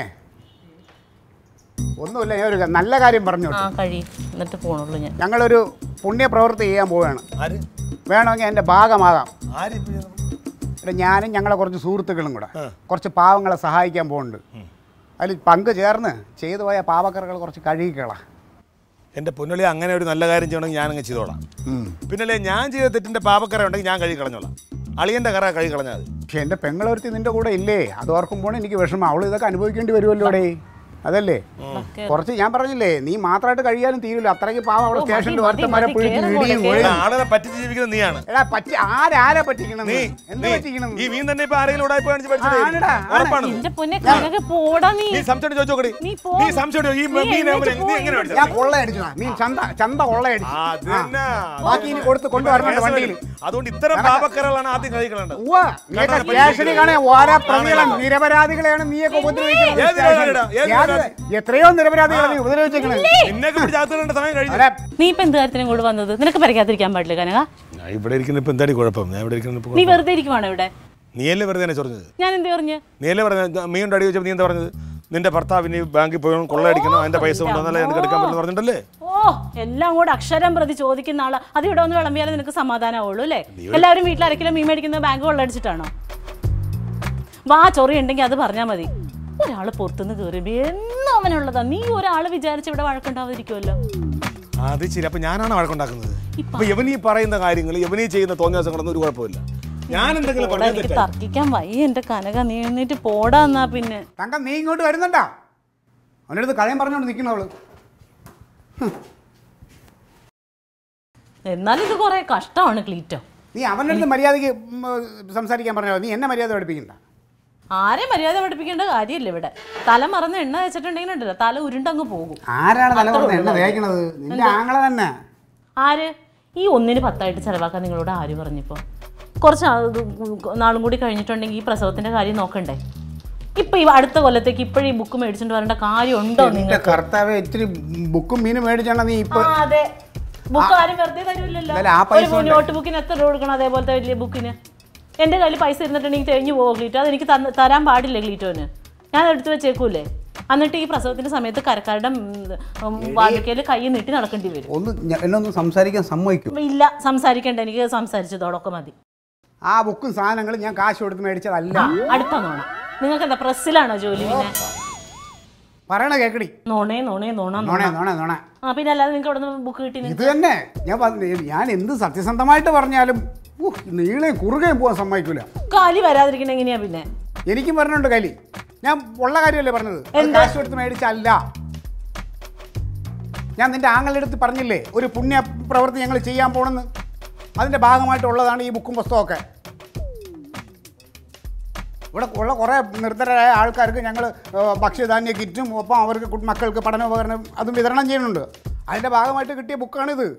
[SPEAKER 1] ഒന്നുമില്ല ഞാൻ ഒരു നല്ല കാര്യം പറഞ്ഞു
[SPEAKER 5] ആ കഴി എന്നിട്ട് പോണുള്ളൂ ഞാൻ
[SPEAKER 1] ഞങ്ങളൊരു പുണ്യ പ്രവൃത്തി ചെയ്യാൻ പോവുകയാണ്
[SPEAKER 3] ആര്
[SPEAKER 1] വേണമെങ്കിൽ എൻ്റെ ഭാഗമാകാം
[SPEAKER 3] ആര് ഇപ്പൊ ഇത്?
[SPEAKER 1] ഇവിടെ ഞാനും ഞങ്ങളെ കുറച്ച് സുഹൃത്തുക്കളും കൂടെ കുറച്ച് പാവങ്ങളെ സഹായിക്കാൻ പോകുന്നുണ്ട് അതിൽ പങ്ക് ചേർന്ന് ചെയ്തു പോയ പാവക്കറകൾ കുറച്ച് കഴുകിക്കളാം
[SPEAKER 3] എൻ്റെ പൊന്നളി അങ്ങനെ ഒരു നല്ല കാര്യം ചെയ്യണമെങ്കിൽ ഞാനങ്ങ് ചെയ്തോളാം പിന്നല്ലേ ഞാൻ ചെയ്ത തെറ്റിൻ്റെ പാപക്കറ ഉണ്ടെങ്കിൽ ഞാൻ കഴുകി കളഞ്ഞോളാം അളിയൻ്റെ കറ കഴുകി കളഞ്ഞാൽ മതി
[SPEAKER 1] പക്ഷെ എൻ്റെ പെങ്ങളൊരുത്തി നിൻ്റെ കൂടെ ഇല്ലേ അത് ഓർക്കുമ്പോൾ എനിക്ക് വിഷമം അവൾ ഇതൊക്കെ അനുഭവിക്കേണ്ടി വരുമല്ലോടേ അതല്ലേ കുറച്ച് ഞാൻ പറഞ്ഞില്ലേ നീ മാത്രമായിട്ട് കഴിയാനും തീരില്ല അത്രയ്ക്ക് പാവം അവിടെ സ്റ്റേഷനിൽ ഒരുത്തന്മാരെ പിടിച്ച് ഇടിയും കൊലയും.
[SPEAKER 3] ആളുകളെ പറ്റിച്ച് ജീവിക്കുന്നത് നീയാണ്
[SPEAKER 1] എടാ പറ്റി ആരാരെ പറ്റിക്കണം
[SPEAKER 3] നീ
[SPEAKER 1] എന്ത്
[SPEAKER 3] നീ
[SPEAKER 1] പറ്റിക്കണം
[SPEAKER 3] ഈ മീൻ തന്നെ ഇപ്പൊ ആരെങ്കിലും ഉടായ്പ കാണിച്ച് പഠിച്ചതേ
[SPEAKER 1] ആണെടാ, ആണ്.
[SPEAKER 3] ഉറപ്പാണ്
[SPEAKER 5] എന്റെ പൊന്നെ കനക പോടാ നീ
[SPEAKER 3] നീ സംശയം ചോദിച്ചോക്കടി
[SPEAKER 5] നീ പോ.
[SPEAKER 3] നീ സംശയം ഈ
[SPEAKER 5] നീ
[SPEAKER 3] മീൻ
[SPEAKER 5] എഴുന്നേറ്റ്
[SPEAKER 3] നീ എങ്ങനെ
[SPEAKER 1] ഞാൻ
[SPEAKER 3] പഠിച്ചത്
[SPEAKER 1] കൊള്ളയടിച്ചു മീൻ ചന്ത ചന്ത കൊള്ളയടിച്ചു
[SPEAKER 3] അത് തന്നെ.
[SPEAKER 1] ബാക്കി ഇനി കൊടുത്ത് കൊണ്ടുവരണം വണ്ടിയിൽ
[SPEAKER 3] അതുകൊണ്ട് ഇത്തരം പാപക്കറകളാണ് ആദ്യം കഴിക്കളേണ്ടത്
[SPEAKER 1] ഉവ്വ, നീയൊക്കെ സ്റ്റേഷനിൽ കാണേ ഓരോ പ്രതികളെ നിരപരാധികളെയാണ് നീയൊക്കെ ഉപദ്രവിക്കുന്നത്
[SPEAKER 3] ഏത് നിരപരാധിടാ? ഏത്
[SPEAKER 1] സ്റ്റേഷനിൽ. എത്രയോ നിരപരാധികളെ നീ ഉപദ്രവിച്ചേക്കണേ
[SPEAKER 3] നിന്നൊക്കെ പിടിച്ച് അകത്തിടേണ്ട സമയം കഴിഞ്ഞു
[SPEAKER 1] അതെ
[SPEAKER 5] നീ ഇപ്പൊ എന്ത് കാര്യത്തിനും ഇങ്ങോട്ട് വന്നത് നിനക്ക് പരിക്കാതിരിക്കാൻ പാടില്ല കനക
[SPEAKER 3] ഞാൻ ഇവിടെ ഇരിക്കുന്ന ഇപ്പൊ എന്താടി കുഴപ്പം ഞാൻ ഇവിടെ ഇരിക്കുന്ന ഇപ്പൊ
[SPEAKER 5] നീ വെറുതെ ഇരിക്കുവാണോ ഇവിടെ
[SPEAKER 3] നീയല്ലേ വെറുതെ എന്നെ ചൊറിഞ്ഞത്
[SPEAKER 5] ഞാൻ എന്ത് പറഞ്ഞു
[SPEAKER 3] നീയല്ലേ പറഞ്ഞത് മീൻ അടി വെച്ചപ്പോൾ നീ എന്താ പറഞ്ഞത് നിന്റെ ഭർത്താവിന് ബാങ്കിൽ പോയി കൊള്ളയടിക്കണം അതിന്റെ പൈസ കൊണ്ടുവന്നാലേ എനിക്ക് എടുക്കാൻ പറ്റുന്ന പറഞ്ഞിട്ടല്ലേ
[SPEAKER 5] ഓ എല്ലാം കൂടെ അക്ഷരം പ്രതി ചോദിക്കുന്ന ആള് അത് ഇവിടെ ഒന്ന് വിളമ്പിയാലേ നിനക്ക് സമാധാനമാവുള്ളൂ അല്ലേ എല്ലാവരും വീട്ടിൽ അരക്കിലോ മീൻ മേടിക്കുന്നത് ബാങ്ക് കൊള്ളടിച്ചിട്ടാണോ വാ ചൊറി ഉണ്ടെങ്കിൽ അത് പറഞ്ഞാൽ മതി ഒരാള് പുറത്തുനിന്ന് കയറി എന്നും അവനുള്ളതാ നീ ഒരാള് വിചാരിച്ച് ഇവിടെ വഴക്കുണ്ടാവാതിരിക്കുമല്ലോ
[SPEAKER 3] അത് ശരി അപ്പൊ ഞാനാണ് വഴക്കുണ്ടാക്കുന്നത് ഇപ്പൊ യവനീ പറയുന്ന കാര്യങ്ങൾ യവനീ ചെയ്യുന്ന തോന്നിയാസങ്ങളൊന്നും ഒരു കുഴപ്പമില്ല ഞാൻ എന്തെങ്കിലും
[SPEAKER 5] പോടാ,
[SPEAKER 3] പറഞ്ഞാൽ
[SPEAKER 5] എനിക്ക്
[SPEAKER 3] തെറ്റാ.
[SPEAKER 5] തർക്കിക്കാൻ വയ്യ എന്റെ കനക നീ എന്നിട്ട് പോടാ എന്നാ പിന്നെ
[SPEAKER 1] തങ്കം നീ ഇങ്ങോട്ട് വരുന്നുണ്ടാ അവൻ്റെ അടുത്ത് കഥയും പറഞ്ഞുകൊണ്ട് നിൽക്കണ അവള്
[SPEAKER 5] എന്നാലും ഇത് കുറെ കഷ്ടമാണ് ക്ലീറ്റോ
[SPEAKER 1] നീ അവൻ്റെ അടുത്ത് മര്യാദയ്ക്ക് ഉം, സംസാരിക്കാൻ പറഞ്ഞോ നീ എന്നെ മര്യാദ പഠിപ്പിക്കണ്ട
[SPEAKER 5] ആരെ മര്യാദ പഠിപ്പിക്കേണ്ട കാര്യമില്ല ഇവിടെ തല മറന്ന് എണ്ണ വെച്ചിട്ടുണ്ടെങ്കിൽ ഉണ്ടല്ലോ തല ഉരുണ്ടങ്ങ് പോകും
[SPEAKER 1] ആരാണ് തലമുറന്ന് എന്നെ തേക്കണത് നിന്റെ ആങ്ങളെ തന്നെ
[SPEAKER 5] ആര് ഈ ഒന്നിന് പത്തായിട്ട് ചെലവാക്കാൻ നിങ്ങളോട് ആര് പറഞ്ഞിപ്പോ കുറച്ച് ആ- ഇത് നാളും കൂടി കഴിഞ്ഞിട്ടുണ്ടെങ്കിൽ ഈ പ്രസവത്തിന്റെ കാര്യം നോക്കണ്ടേ ഇപ്പൊ ഈ അടുത്ത കൊല്ലത്തേക്ക് ഇപ്പോഴും ഈ ബുക്ക് മേടിച്ചിട്ട് വരേണ്ട കാര്യമുണ്ടോ
[SPEAKER 1] നിന്റെ
[SPEAKER 5] നിങ്ങൾ
[SPEAKER 1] കർത്താവ് ഇത്തിരി ബുക്കും മീനും മേടിച്ചാണ് നീ ഇപ്പൊ
[SPEAKER 5] അതെ ബുക്ക് ആരും വെറുതെ തരൂല്ലല്ലോ
[SPEAKER 1] എന്തായാലും ആ പൈസ
[SPEAKER 5] ഒരു നോട്ട് ബുക്കിന് എത്ര രൂപ കൊടുക്കണം അതേപോലത്തെ വലിയ ബുക്കിന് എന്റെ കയ്യിൽ പൈസ ഇരുന്നിട്ടുണ്ടെങ്കിൽ തെളിഞ്ഞു പോകും ക്ലീറ്റോ അത് എനിക്ക് തന്ന- തരാൻ പാടില്ല ക്ലീറ്റോന് ഞാൻ എടുത്തു വെച്ചേക്കൂലേ എന്നിട്ട് ഈ പ്രസവത്തിന്റെ സമയത്ത് കരക്കാരുടെ വാതിക്കയിൽ കൈ നീട്ടി നടക്കേണ്ടി വരും
[SPEAKER 1] ഒന്ന് ഞ- എന്നെ ഒന്ന് സംസാരിക്കാൻ സമ്മതിക്കും
[SPEAKER 5] ഇല്ല സംസാരിക്കണ്ട എനിക്ക് സംസാരിച്ചതോടൊക്കെ മതി
[SPEAKER 1] ആ ബുക്കും സാധനങ്ങളും ഞാൻ കാശ് കൊടുത്ത് മേടിച്ചതല്ല
[SPEAKER 5] അടുത്ത നോണ നിങ്ങൾക്ക് എന്താ പ്രസ്സിലാണോ ജോലി പിന്നെ
[SPEAKER 1] പറയണ കേക്കടി
[SPEAKER 5] നോണേ നോണേ നോണ നോണ
[SPEAKER 1] നോണേ നോണേ നോണേ
[SPEAKER 5] ആ പിന്നെ അല്ലാതെ നിങ്ങൾക്ക് അവിടെ നിന്ന് ബുക്ക് കിട്ടി
[SPEAKER 1] ഇത് തന്നെ ഞാൻ പറഞ്ഞ- ഞാൻ എന്ത് സത്യസന്ധമായിട്ട് പറഞ്ഞാലും ഉഹ്, നീളെയും കുറുകയും പോകാൻ സമ്മതിക്കൂല
[SPEAKER 5] കാലി വരാതിരിക്കണ എങ്ങനെയാ പിന്നെ
[SPEAKER 1] എനിക്കും പറഞ്ഞുണ്ട് കലി ഞാൻ ഉള്ള കാര്യമല്ലേ പറഞ്ഞത് അത് കാശ് കൊടുത്ത് മേടിച്ചല്ല ഞാൻ നിന്റെ ആങ്ങളുടെ അടുത്ത് പറഞ്ഞില്ലേ ഒരു പുണ്യ പ്രവൃത്തി ഞങ്ങൾ ചെയ്യാൻ പോണെന്ന് അതിൻ്റെ ഭാഗമായിട്ടുള്ളതാണ് ഈ ബുക്കും പുസ്തകമൊക്കെ ഇവിടെ ഉള്ള കുറേ നിർദ്ധരായ ആൾക്കാർക്ക് ഞങ്ങൾ ഭക്ഷ്യധാന്യ കിറ്റും ഒപ്പം അവർക്ക് കു- മക്കൾക്ക് പഠനോപകരണം അതും വിതരണം ചെയ്യുന്നുണ്ട് അതിൻ്റെ ഭാഗമായിട്ട് കിട്ടിയ ബുക്കാണിത്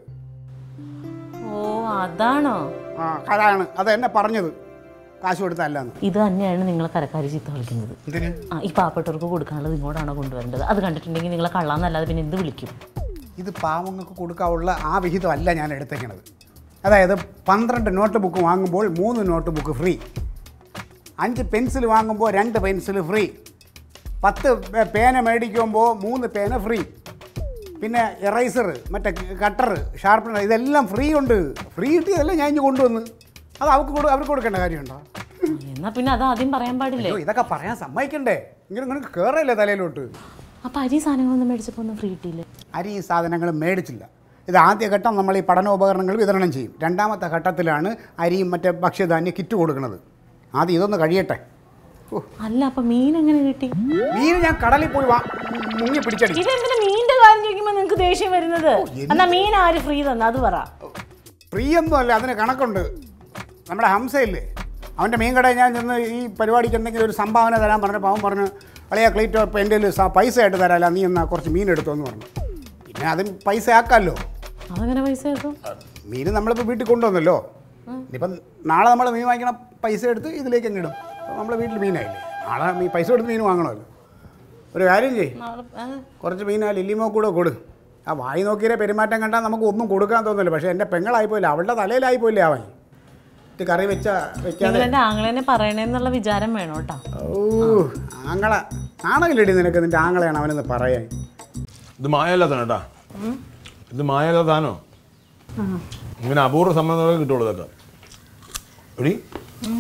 [SPEAKER 5] ഓ അതാണോ
[SPEAKER 1] ആ അതാണ് അത് എന്നെ പറഞ്ഞത് കാശ് കൊടുത്തല്ലാന്ന്
[SPEAKER 5] ഇത് തന്നെയാണ് നിങ്ങളെ കരക്കാരി ചീത്ത കളിക്കുന്നത്
[SPEAKER 1] എന്തിന്
[SPEAKER 5] ആ ഈ പാവപ്പെട്ടവർക്ക് കൊടുക്കാനുള്ളത് ഇങ്ങോട്ടാണോ കൊണ്ടുവരേണ്ടത് അത് കണ്ടിട്ടുണ്ടെങ്കിൽ നിങ്ങളെ കള്ളാന്നല്ലാതെ പിന്നെ എന്ത് വിളിക്കും
[SPEAKER 1] ഇത് പാവങ്ങൾക്ക് കൊടുക്കാനുള്ള ആ വിഹിതമല്ല ഞാൻ എടുത്തേക്കണത് അതായത് പന്ത്രണ്ട് നോട്ട് ബുക്ക് വാങ്ങുമ്പോൾ മൂന്ന് നോട്ട് ബുക്ക് ഫ്രീ അഞ്ച് പെൻസിൽ വാങ്ങുമ്പോൾ രണ്ട് പെൻസിൽ ഫ്രീ പത്ത് പേ- പേന മേടിക്കുമ്പോൾ മൂന്ന് പേന ഫ്രീ പിന്നെ എറൈസർ മറ്റേ കട്ടർ ഷാർപ്പനർ ഇതെല്ലാം ഫ്രീ ഉണ്ട് ഫ്രീ കിട്ടിയതല്ല ഞാൻ ഇനി കൊണ്ടുവന്ന് അത് അവർക്ക് കൊടു അവർക്ക് കൊടുക്കേണ്ട കാര്യമുണ്ടോ
[SPEAKER 5] എന്നാ പിന്നെ അത് ആദ്യം പറയാൻ പാടില്ലേ
[SPEAKER 1] അയ്യോ ഇതൊക്കെ പറയാൻ സമ്മതിക്കണ്ടേ ഇങ്ങനെ നിങ്ങൾക്ക് കയറല്ലേ തലയിലോട്ട്
[SPEAKER 5] അപ്പൊ അരി സാധനങ്ങളൊന്നും മേടിച്ചപ്പോ ഒന്നും ഫ്രീ കിട്ടിയില്ലേ
[SPEAKER 1] അരി സാധനങ്ങൾ മേടിച്ചില്ല ഇത് ആദ്യഘട്ടം നമ്മൾ ഈ പഠനോപകരണങ്ങൾ വിതരണം ചെയ്യും രണ്ടാമത്തെ ഘട്ടത്തിലാണ് അരിയും മറ്റേ ഭക്ഷ്യധാന്യ കിറ്റ് കൊടുക്കുന്നത് ആദ്യം ഇതൊന്ന് കഴിയട്ടെ ഓ
[SPEAKER 5] അല്ല അപ്പൊ മീൻ എങ്ങനെ കിട്ടി
[SPEAKER 1] മീൻ ഞാൻ കടലിൽ പോയി വാ മുങ്ങി പിടിച്ചടി
[SPEAKER 5] ഇതെന്തിനാ മീനിന്റെ കാര്യം ചോദിക്കുമ്പോ നിങ്ങക്ക് ദേഷ്യം വരുന്നത് എന്നാ മീൻ ആര് ഫ്രീ തന്നെ അത് പറ
[SPEAKER 1] പ്രിയൊന്നും അല്ല അതിന് കണക്കുണ്ട് നമ്മുടെ ഹംസയില്ലേ അവൻ്റെ മീൻ കടയിൽ ഞാൻ ചെന്ന് ഈ പരിപാടിക്ക് എന്തെങ്കിലും ഒരു സംഭാവന തരാൻ പറഞ്ഞപ്പോൾ അവൻ പറഞ്ഞു അളിയ ക്ലീറ്റോ ഇപ്പോൾ എൻ്റെ കയ്യിൽ സ- പൈസ ആയിട്ട് തരാമല്ല നീ എന്നാ കുറച്ച് മീൻ എടുത്തോ എന്ന് പറഞ്ഞു പിന്നെ അതിന് പൈസ ആക്കാമല്ലോ
[SPEAKER 5] അതെങ്ങനെ പൈസ കിട്ടും
[SPEAKER 1] മീൻ നമ്മളിപ്പോൾ വീട്ടിൽ കൊണ്ടുവന്നല്ലോ ഇനിയിപ്പം നാളെ നമ്മൾ മീൻ വാങ്ങിക്കണ പൈസ എടുത്ത് ഇതിലേക്ക് അങ്ങ് ഇടും അപ്പോൾ നമ്മൾ വീട്ടിൽ മീനായില്ലേ നാളെ മീ പൈസ കൊടുത്ത് മീൻ വാങ്ങണമല്ലോ ഒരു കാര്യം ചെയ്യ്
[SPEAKER 5] നാളെ ആ,
[SPEAKER 1] കുറച്ച് മീൻ ആ ലില്ലിമോ കൂടെ കൊടു ആ വായി നോക്കിയേ പെരുമാറ്റം കണ്ടാൽ നമുക്ക് ഒന്നും കൊടുക്കാൻ തോന്നില്ല പക്ഷേ എൻ്റെ പെങ്ങളായി പോയില്ല അവളുടെ തലയിലായി പോയില്ലേ അവൻ ഇത് കറി വെച്ച വെക്കാതെ
[SPEAKER 5] നിങ്ങൾ എന്റെ ആങ്ങളെന്നെ പറയണേന്നുള്ള വിചാരം വേണം കേട്ടോ
[SPEAKER 1] ഓ ആങ്ങള ആണെങ്കിലടി നിനക്ക് നിൻ്റെ ആങ്ങളെയാണ് അവനെന്ന് പറയാൻ
[SPEAKER 3] ഇത് മായല്ലാതാണ് കേട്ടാ ഇത് മായല്ലാതാനോ ഇങ്ങനെ അപൂർവ സമ്മതങ്ങളെ കിട്ടുള്ളൂ ഇതൊക്കെ എടി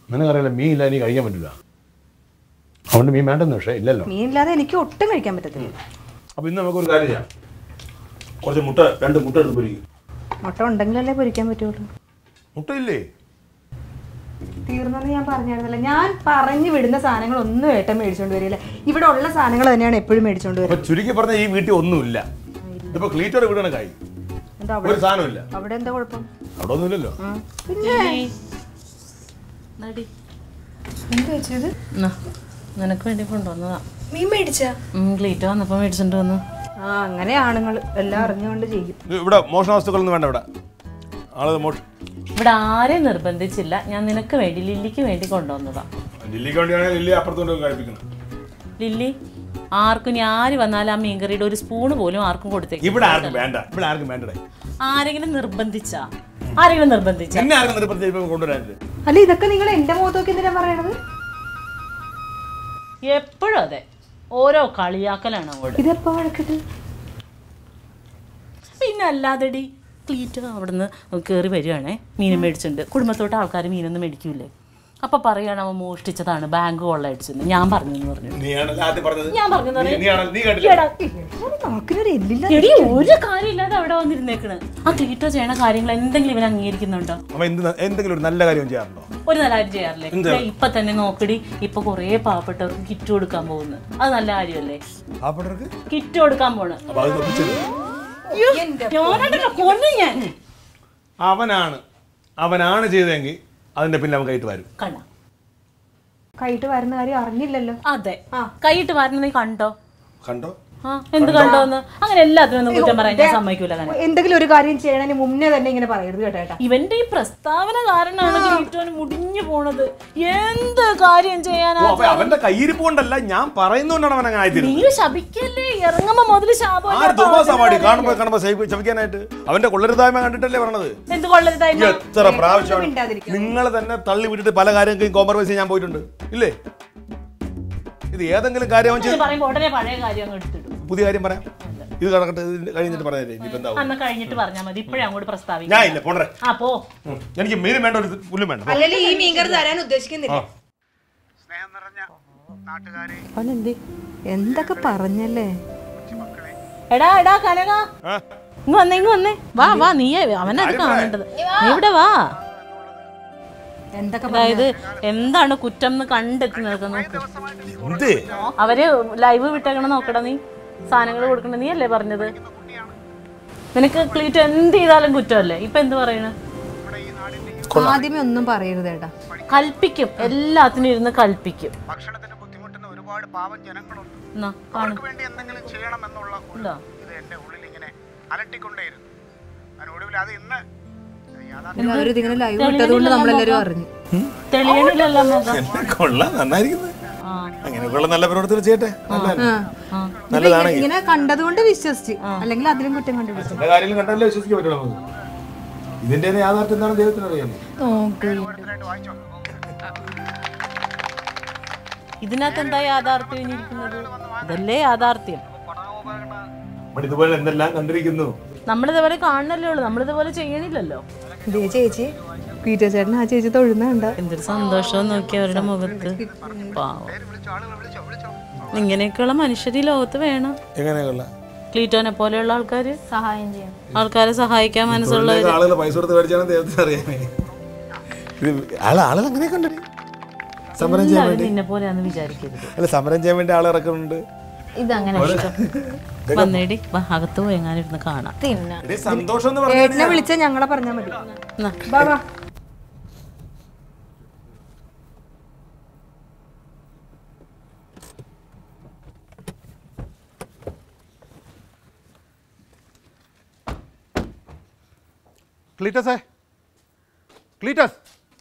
[SPEAKER 3] നിനക്കറിയില്ല മീൻ ഇല്ല എനിക്ക് കഴിക്കാൻ പറ്റില്ല അതുകൊണ്ട് മീൻ വേണ്ടെന്ന് പക്ഷേ ഇല്ലല്ലോ
[SPEAKER 6] മീനില്ലാതെ എനിക്ക് ഒട്ടും കഴിക്കാൻ പറ്റത്തില്ല
[SPEAKER 3] അപ്പോൾ ഇന്ന് നമുക്കൊരു കാര്യം ചെയ്യാം കുറച്ച് മുട്ട രണ്ട് മുട്ട എടുത്ത് പൊരിക്കും
[SPEAKER 6] മുട്ട ഉണ്ടെങ്കിലല്ലേ പൊരിക്കാൻ പറ്റുള്ളൂ
[SPEAKER 3] മുട്ട ഇല്ലേ
[SPEAKER 6] തീർന്നെന്ന് ഞാൻ പറഞ്ഞായിരുന്നല്ലോ ഞാൻ പറഞ്ഞു വിടുന്ന സാധനങ്ങൾ ഒന്നും ഏട്ടൻ മേടിച്ചോണ്ട് വരില്ല ഇവിടെ ഉള്ള സാധനങ്ങൾ തന്നെയാണ് എപ്പോഴും മേടിച്ചോണ്ട്
[SPEAKER 3] അപ്പൊ
[SPEAKER 6] വരുന്നത്
[SPEAKER 3] ചുരുക്കി പറഞ്ഞ ഈ വീട്ടിൽ ഒന്നുമില്ല ഇതിപ്പോ ക്ലീറ്റോടെ വീടാണ് കായി
[SPEAKER 6] എന്താ അവിടെ
[SPEAKER 3] ഒരു സാധനമില്ല
[SPEAKER 6] അവിടെ എന്താ കുഴപ്പം
[SPEAKER 3] അവിടെ ഒന്നുമില്ലല്ലോ
[SPEAKER 5] നടി
[SPEAKER 6] എന്താ വെച്ചത്
[SPEAKER 5] എന്നാ, നിനക്ക് വേണ്ടി കൊണ്ടുവന്നതാ
[SPEAKER 6] മീൻ മേടിച്ചാ
[SPEAKER 5] ക്ലീറ്റ് വന്നപ്പോ മേടിച്ചിട്ട് വന്നു
[SPEAKER 6] ആ അങ്ങനെ ആണുങ്ങൾ എല്ലാം അറിഞ്ഞുകൊണ്ട് ചെയ്യും
[SPEAKER 3] ഇത് ഇവിടെ മോഷണ വസ്തുക്കളൊന്നും വേണ്ട ഇവിടെ ആള് മോഷ
[SPEAKER 5] ഇവിടെ ആരെയും നിർബന്ധിച്ചില്ല ഞാൻ നിനക്ക് വേണ്ടി ലില്ലിക്ക് വേണ്ടി കൊണ്ടുവന്നതാ
[SPEAKER 3] ലില്ലിക്ക് വേണ്ടിയാണെങ്കിൽ ലില്ലി അപ്പുറത്തോട്ട് കഴിപ്പിക്കണം
[SPEAKER 5] ലില്ലി ആർക്കും ഇനി ആര് വന്നാലും ആ മീൻകറിയുടെ ഒരു സ്പൂണ് പോലും ആർക്കും കൊടുത്തേക്ക്
[SPEAKER 3] ഇവിടെ ആർക്കും വേണ്ട ഇവിടെ ആർക്കും വേണ്ടടേ
[SPEAKER 5] ആരെങ്കിലും നിർബന്ധിച്ചാ ആരെങ്കിലും നിർബന്ധിച്ച
[SPEAKER 3] എന്നെ ആർക്കും നിർബന്ധിച്ച് കൊണ്ടുവരാനില്ല
[SPEAKER 6] അല്ല ഇതൊക്കെ നിങ്ങൾ എന്റെ മുഖത്തൊക്കെ എന്തിനാ പറയണത്
[SPEAKER 5] എപ്പോഴും അതെ ഓരോ കളിയാക്കലാണ് അങ്ങോട്ട്
[SPEAKER 6] ഇതെപ്പോ വഴക്കിട്ട്
[SPEAKER 5] പിന്നെ അല്ലാതെടി ക്ലീറ്റ് അവിടുന്ന് കയറി വരികയാണേ മീൻ മേടിച്ചിട്ടുണ്ട് കുടുംബത്തോട്ട് ആൾക്കാർ മീനൊന്നും മേടിക്കൂലേ അപ്പൊ പറയാണ് അവൻ മോഷ്ടിച്ചതാണ് ബാങ്ക് കൊള്ളയടിച്ചെന്ന് ഞാൻ പറഞ്ഞു എന്ന് പറഞ്ഞു
[SPEAKER 3] നീയാണല്ലോ ആദ്യം പറഞ്ഞത്
[SPEAKER 5] ഞാൻ പറഞ്ഞെന്ന്
[SPEAKER 3] നീ-
[SPEAKER 5] പറയാം.
[SPEAKER 3] നീയാണല്ലോ നീ കണ്ടില്ല
[SPEAKER 5] എടാ,
[SPEAKER 6] നാക്കിനൊരു എല്ലില്ല
[SPEAKER 5] എടി ഒരു കാര്യമില്ലാതെ അവിടെ വന്നിരുന്നേക്കണ് ആ ക്ലീറ്റോ ചെയ്യണ കാര്യങ്ങൾ എന്തെങ്കിലും ഇവൻ അംഗീകരിക്കുന്നുണ്ടോ
[SPEAKER 3] അവൻ എന്ത് ന- എന്തെങ്കിലും ഒരു നല്ല കാര്യം ചെയ്യാറുണ്ടോ
[SPEAKER 5] ഒരു നല്ല കാര്യം ചെയ്യാറില്ലേ ദേ, ഇപ്പൊ തന്നെ നോക്കടി ഇപ്പൊ കുറേ പാവപ്പെട്ടവർക്ക് കിറ്റ് കൊടുക്കാൻ പോകുന്നു അത് നല്ല കാര്യമല്ലേ
[SPEAKER 3] പാവപ്പെട്ടവർക്ക്
[SPEAKER 5] കിറ്റ് കൊടുക്കാൻ പോണ്
[SPEAKER 3] അപ്പൊ അത് നിർമ്മിച്ചത്
[SPEAKER 5] ഞാനായിട്ടല്ല, കൊന്നു ഞാൻ
[SPEAKER 3] അവനാണ് അവനാണ് ചെയ്തതെങ്കിൽ അതിന്റെ പിന്നെ അവൻ കൈയിട്ട് വരും
[SPEAKER 5] കണ്ട
[SPEAKER 6] കൈയിട്ട് വരുന്ന കാര്യം അറിഞ്ഞില്ലല്ലോ
[SPEAKER 5] അതെ കൈയിട്ട് വരണ നീ കണ്ടോ
[SPEAKER 3] കണ്ടോ
[SPEAKER 5] ആ എന്ത് കണ്ടോന്ന് അങ്ങനെ എല്ലാത്തിനും ഒന്നും കുറ്റം പറയാൻ ഞാൻ സമ്മതിക്കൂല അങ്ങനെ
[SPEAKER 6] എന്തെങ്കിലും ഒരു കാര്യം ചെയ്യണതിന് മുന്നേ തന്നെ ഇങ്ങനെ പറയരുത് കേട്ടോ ഏട്ടാ
[SPEAKER 5] ഇവന്റെ ഈ പ്രസ്താവന കാരണമാണ് ക്ലീറ്റോന് മുടിഞ്ഞു പോണത് എന്ത് കാര്യം ചെയ്യാനാ
[SPEAKER 3] ഓ, അപ്പൊ അവന്റെ കയ്യിരിപ്പ് കൊണ്ടല്ല ഞാൻ പറയുന്നോണ്ടാണ് അവൻ അങ്ങനെ ആയിത്തീരുന്നത്
[SPEAKER 5] നീ ശപിക്കല്ലേ ഇറങ്ങുമ്പോ മുതല് ശാപം
[SPEAKER 3] ആര് ദുർവാസമാടി കാണുമ്പോ കാണുമ്പോ ശവി- ശവിക്കാനായിട്ട് അവന്റെ കൊള്ളരുതായ്മ കണ്ടിട്ടല്ലേ പറഞ്ഞത്
[SPEAKER 5] എന്ത് കൊള്ളരുതായ്മ
[SPEAKER 3] എത്ര പ്രാവശ്യമാണ്
[SPEAKER 6] മിണ്ടാതിരിക്കുക.
[SPEAKER 3] നിങ്ങൾ തന്നെ തള്ളി വിട്ടിട്ട് പല കാര്യങ്ങൾക്കും കോംപ്രമൈസ് ചെയ്യാൻ പോയിട്ടുണ്ട് ഇല്ലേ ഇത് ഏതെങ്കിലും കാര്യം അവൻ ചെയ്ത്
[SPEAKER 5] ഇത് പറയുമ്പോ ഉടനെ പഴയ കാര്യം അങ്ങ് എടുത്തിടും
[SPEAKER 3] പുതിയ കാര്യം പറയാം ഇത് കടക്കട്ടെ ഇത് കഴിഞ്ഞിട്ട് പറഞ്ഞതല്ലേ ഇനിയിപ്പോ എന്താവും
[SPEAKER 5] അന്ന് കഴിഞ്ഞിട്ട് പറഞ്ഞാൽ മതി ഇപ്പഴേ അങ്ങോട്ട് പ്രസ്താവിക്കാം
[SPEAKER 3] ഞാൻ ഇല്ല പോണ്ടേ
[SPEAKER 5] ആ പോ
[SPEAKER 3] ഉം. എനിക്ക് മീനും വേണ്ട ഒരു പുല്ലും വേണ്ട പോ.
[SPEAKER 6] അല്ലെങ്കിൽ ഈ മീൻകറി തരാൻ ഉദ്ദേശിക്കുന്നില്ല
[SPEAKER 1] സ്നേഹം നിറഞ്ഞ നാട്ടുകാരെ
[SPEAKER 6] അവനെന്ത് എന്തൊക്കെ പറഞ്ഞല്ലേ
[SPEAKER 5] എടാ എടാ കനക
[SPEAKER 3] ആ.
[SPEAKER 5] ഇങ്ങ് വന്നേ ഇങ്ങ് വന്നേ വാ വാ നീ അവനത് കാണേണ്ടത് നീ ഇവിടെ വാ
[SPEAKER 6] എന്തൊക്കെ
[SPEAKER 5] അതായത് എന്താണ് കുറ്റം എന്ന് കണ്ടെത്തി നിൽക്കുന്ന നോക്ക്
[SPEAKER 3] എന്ത്
[SPEAKER 5] അവര് ലൈവ് വിട്ടേക്കണം നോക്കടാ നീ സാധനങ്ങൾ കൊടുക്കണ്ട നീ അല്ലേ പറഞ്ഞത് നിനക്ക് ക്ലീറ്റ് എന്ത് ചെയ്താലും കുറ്റമല്ലേ ഇപ്പൊ എന്ത് പറയണ
[SPEAKER 6] ആദ്യമേ ഒന്നും പറയരുത് ഏട്ടാ
[SPEAKER 5] കൽപ്പിക്കും എല്ലാത്തിനും ഇരുന്ന് കൽപ്പിക്കും
[SPEAKER 1] ഭക്ഷണത്തിന് ബുദ്ധിമുട്ടുന്ന ഒരുപാട് പാവം ജനങ്ങളുണ്ട്
[SPEAKER 5] എന്നാ കാണും
[SPEAKER 1] അവർക്ക് വേണ്ടി എന്തെങ്കിലും ചെയ്യണമെന്നുള്ള ഒരു
[SPEAKER 5] ഉണ്ടോ?
[SPEAKER 1] ഇത് എൻ്റെ ഉള്ളിൽ ഇങ്ങനെ അലട്ടിക്കൊണ്ടേയിരുന്നു ഞാൻ ഒടുവിൽ അത് ഇന്ന് യാഥാർത്ഥ്യം
[SPEAKER 6] എല്ലാവരും ഇതിങ്ങനെ ലൈവ് ഇട്ടതുകൊണ്ട് നമ്മളെല്ലാരും അറിഞ്ഞു
[SPEAKER 5] തെളിയണില്ലല്ലോ മുഖം
[SPEAKER 3] എന്നെ കൊള്ളാം നന്നായിരിക്കുന്നത്
[SPEAKER 5] ആ
[SPEAKER 3] അങ്ങനെയൊക്കെയുള്ള നല്ല പ്രവർത്തനം ചെയ്യട്ടെ നല്ലതല്ലേ?
[SPEAKER 5] ആ
[SPEAKER 3] നല്ലതാണെങ്കിൽ
[SPEAKER 6] ഇങ്ങനെ കണ്ടതുകൊണ്ട് വിശ്വസിച്ച് അല്ലെങ്കിൽ അതിലും കുറ്റം കണ്ടുപിടിച്ചു
[SPEAKER 3] ചില കാര്യങ്ങൾ കണ്ടല്ലേ വിശ്വസിക്കാൻ പറ്റുള്ളൂ നമുക്ക് ഇതിന്റെ യാഥാർത്ഥ്യം എന്താണ് ദൈവത്തിന് അറിയാം
[SPEAKER 1] ഓരോരുത്തരായിട്ട് വായിച്ചോ
[SPEAKER 5] ഇതിനകത്ത് എന്താ യാഥാർത്ഥ്യം ഇരിക്കുന്നത് ഇതല്ലേ യാഥാർത്ഥ്യം
[SPEAKER 3] നമ്മൾ ഇതുപോലെ എന്തെല്ലാം കണ്ടിരിക്കുന്നു
[SPEAKER 5] നമ്മളിതുപോലെ കാണണല്ലേ ഉള്ളൂ നമ്മളിതുപോലെ ചെയ്യണില്ലല്ലോ
[SPEAKER 6] ഇതേ ചേച്ചി പീറ്റർ ചേട്ടൻ ആ ചേച്ചി തൊഴുന്ന കണ്ട
[SPEAKER 5] എന്തൊരു സന്തോഷം നോക്കി അവരുടെ മുഖത്ത് പാവം ഇങ്ങനെയൊക്കെയുള്ള മനുഷ്യർ ഈ ലോകത്ത് വേണം
[SPEAKER 3] എങ്ങനെയുള്ള
[SPEAKER 5] ക്ലീറ്റോനെ പോലെയുള്ള ആൾക്കാര്
[SPEAKER 4] സഹായം ചെയ്യാം
[SPEAKER 5] ആൾക്കാരെ സഹായിക്കാൻ മനസ്സുള്ള
[SPEAKER 3] ആളുകൾ പൈസ കൊടുത്ത് മേടിച്ചാണ് ദൈവത്തിന് അറിയാമേ ഇത് ആള് ആളുകൾ അങ്ങനെ കണ്ടടി സമരം ചെയ്യാൻ
[SPEAKER 5] എല്ലാവരും
[SPEAKER 3] വേണ്ടി
[SPEAKER 5] നിന്നെ പോലെയാന്ന് വിചാരിക്കരുത്
[SPEAKER 3] അല്ല സമരം ചെയ്യാൻ വേണ്ടി ആൾ ഇറക്കുന്നുണ്ട്
[SPEAKER 4] ഇതങ്ങനെ
[SPEAKER 5] വന്നേടി വാ അകത്ത് പോയി എങ്ങാനിരുന്ന് കാണാം
[SPEAKER 4] തിന്നാ
[SPEAKER 3] എടീ, സന്തോഷം എന്ന്
[SPEAKER 6] ഏട്ടനെ
[SPEAKER 3] പറഞ്ഞാൽ
[SPEAKER 6] വിളിച്ച ഞങ്ങളെ പറഞ്ഞാ മതി
[SPEAKER 5] എന്നാ.
[SPEAKER 6] ബാ ബാ
[SPEAKER 7] ക്ലീറ്റസേ ക്ലീറ്റസ്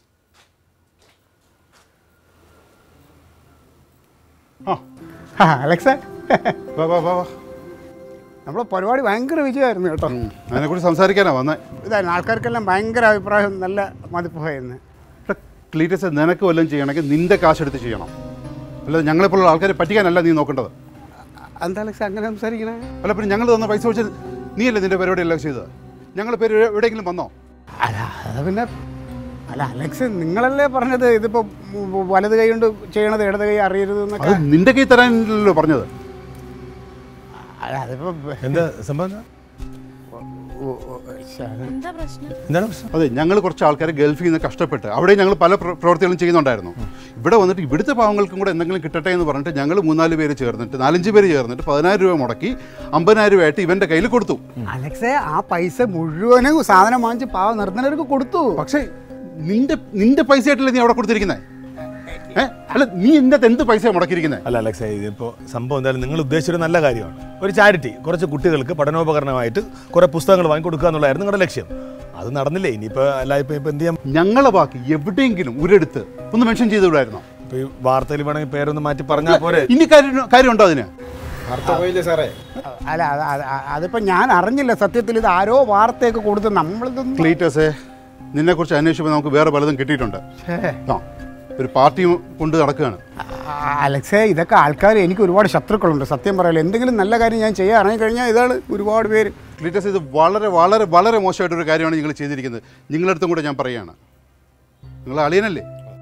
[SPEAKER 7] ആ
[SPEAKER 1] ആ അലക്സ
[SPEAKER 7] വാ വാ വാ വാ
[SPEAKER 1] നമ്മളെ പരിപാടി ഭയങ്കര വിജയമായിരുന്നു കേട്ടോ
[SPEAKER 7] അതിനെക്കുറിച്ച് സംസാരിക്കാനാ വന്നേ
[SPEAKER 1] ഇതായിരുന്നു ആൾക്കാർക്കെല്ലാം ഭയങ്കര അഭിപ്രായം നല്ല മതിപ്പായിരുന്നു
[SPEAKER 7] ഇവിടെ ക്ലീറ്റസ് നിനക്ക് വല്ലതും ചെയ്യണമെങ്കിൽ നിന്റെ കാശെടുത്ത് ചെയ്യണം അല്ലാതെ ഞങ്ങളെപ്പോലുള്ള ആൾക്കാരെ പറ്റിക്കാനല്ല നീ നോക്കേണ്ടത്
[SPEAKER 1] എന്താ അലക്സ അങ്ങനെ സംസാരിക്കണേ
[SPEAKER 7] അല്ല പിന്നെ ഞങ്ങൾ തന്ന പൈസ വെച്ച് നീയല്ലേ നിന്റെ പരിപാടി എല്ലാം ചെയ്തത് ഞങ്ങൾ പേര് എവിടെയെങ്കിലും വന്നോ
[SPEAKER 1] അല്ല അത് പിന്നെ അല്ല അലക്സ് നിങ്ങളല്ലേ പറഞ്ഞത് ഇതിപ്പോ വലത് കൈ കൊണ്ട് ചെയ്യണത് ഇടത് കൈ അറിയരുത്
[SPEAKER 7] അത്
[SPEAKER 1] എന്നൊക്കെ
[SPEAKER 7] നിന്റെ കൈ തരാനല്ലോ പറഞ്ഞത്
[SPEAKER 1] അല്ല, അതിപ്പോ
[SPEAKER 3] എന്താ സംഭവം എന്താ?
[SPEAKER 1] ഓ, ഓ, ശ്ശെ, അത്
[SPEAKER 4] എന്താ പ്രശ്നം
[SPEAKER 3] എന്താണ് പ്രശ്നം
[SPEAKER 7] അതെ ഞങ്ങൾ കുറച്ച് ആൾക്കാർ ഗൾഫിൽ നിന്ന് കഷ്ടപ്പെട്ട് അവിടെ ഞങ്ങൾ പല പ്ര- പ്രവർത്തികളും ചെയ്യുന്നുണ്ടായിരുന്നു ഇവിടെ വന്നിട്ട് ഇവിടുത്തെ പാവങ്ങൾക്കും കൂടെ എന്തെങ്കിലും കിട്ടട്ടെ എന്ന് പറഞ്ഞിട്ട് ഞങ്ങൾ മൂന്നാല് പേര് ചേർന്നിട്ട് നാലഞ്ച് പേര് ചേർന്നിട്ട് പതിനായിരം രൂപ മുടക്കി അമ്പതിനായിരം രൂപയായിട്ട് ഇവന്റെ കയ്യിൽ കൊടുത്തു
[SPEAKER 1] അലക്സെ ആ പൈസ മുഴുവനും സാധനം വാങ്ങിച്ച് പാവ നിർത്തുന്നവർക്ക് കൊടുത്തു
[SPEAKER 7] പക്ഷേ നിന്റെ നിന്റെ പൈസ ആയിട്ടല്ലേ നീ അവിടെ കൊടുത്തിരിക്കുന്നത് ഏ അല്ല നീ ഇതിൻ്റെ അകത്ത് എന്ത് പൈസ മുടക്കിയിരിക്കുന്നത്
[SPEAKER 3] അല്ല അലക്സ ഇതിപ്പോൾ സംഭവം എന്തായാലും നിങ്ങൾ ഉദ്ദേശിച്ചൊരു നല്ല കാര്യമാണ് ഒരു ചാരിറ്റി കുറച്ച് കുട്ടികൾക്ക് പഠനോപകരണമായിട്ട് കുറേ പുസ്തകങ്ങൾ വാങ്ങി കൊടുക്കുക എന്നുള്ളതായിരുന്നു നിങ്ങളുടെ ലക്ഷ്യം അത് നടന്നില്ലേ ഇനിയിപ്പോൾ അല്ല ഇപ്പോൾ ഇപ്പോൾ എന്ത് ചെയ്യാം
[SPEAKER 7] ഞങ്ങളെ ബാക്കി എവിടെയെങ്കിലും ഒരിടത്ത് ഒന്ന് മെൻഷൻ ചെയ്ത് വിടായിരുന്നോ
[SPEAKER 3] ഇപ്പോൾ ഈ വാർത്തയിൽ വേണമെങ്കിൽ പേരൊന്ന് മാറ്റി പറഞ്ഞാൽ പോരെ
[SPEAKER 7] ഇനി കാര്യം കാര്യമുണ്ടോ അതിന്
[SPEAKER 1] അല്ല അത് അത് അതിപ്പോ ഞാൻ അറിഞ്ഞില്ല സത്യത്തിൽ ഇത് ആരോ വാർത്തയൊക്കെ കൊടുത്ത് നമ്മളിതൊന്നും
[SPEAKER 7] ക്ലീറ്റസേ നിന്നെക്കുറിച്ച് അന്വേഷിച്ചപ്പോൾ നമുക്ക് വേറെ പലതും കിട്ടിയിട്ടുണ്ട് ആ ഒരു പാർട്ടി കൊണ്ട് നടക്കുകയാണ്
[SPEAKER 1] ആ, അലക്സേ ഇതൊക്കെ ആൾക്കാർ എനിക്ക് ഒരുപാട് ശത്രുക്കളുണ്ട് സത്യം പറയാലോ എന്തെങ്കിലും നല്ല കാര്യം ഞാൻ ചെയ്യാൻ ഇറങ്ങി കഴിഞ്ഞാൽ ഇതാണ് ഒരുപാട് പേര്
[SPEAKER 7] ക്ലീറ്റസ് ഇത് വളരെ വളരെ വളരെ മോശമായിട്ടൊരു കാര്യമാണ് നിങ്ങൾ ചെയ്തിരിക്കുന്നത് നിങ്ങളടുത്തും കൂടെ ഞാൻ പറയുകയാണ് നിങ്ങൾ അളിയനല്ലേ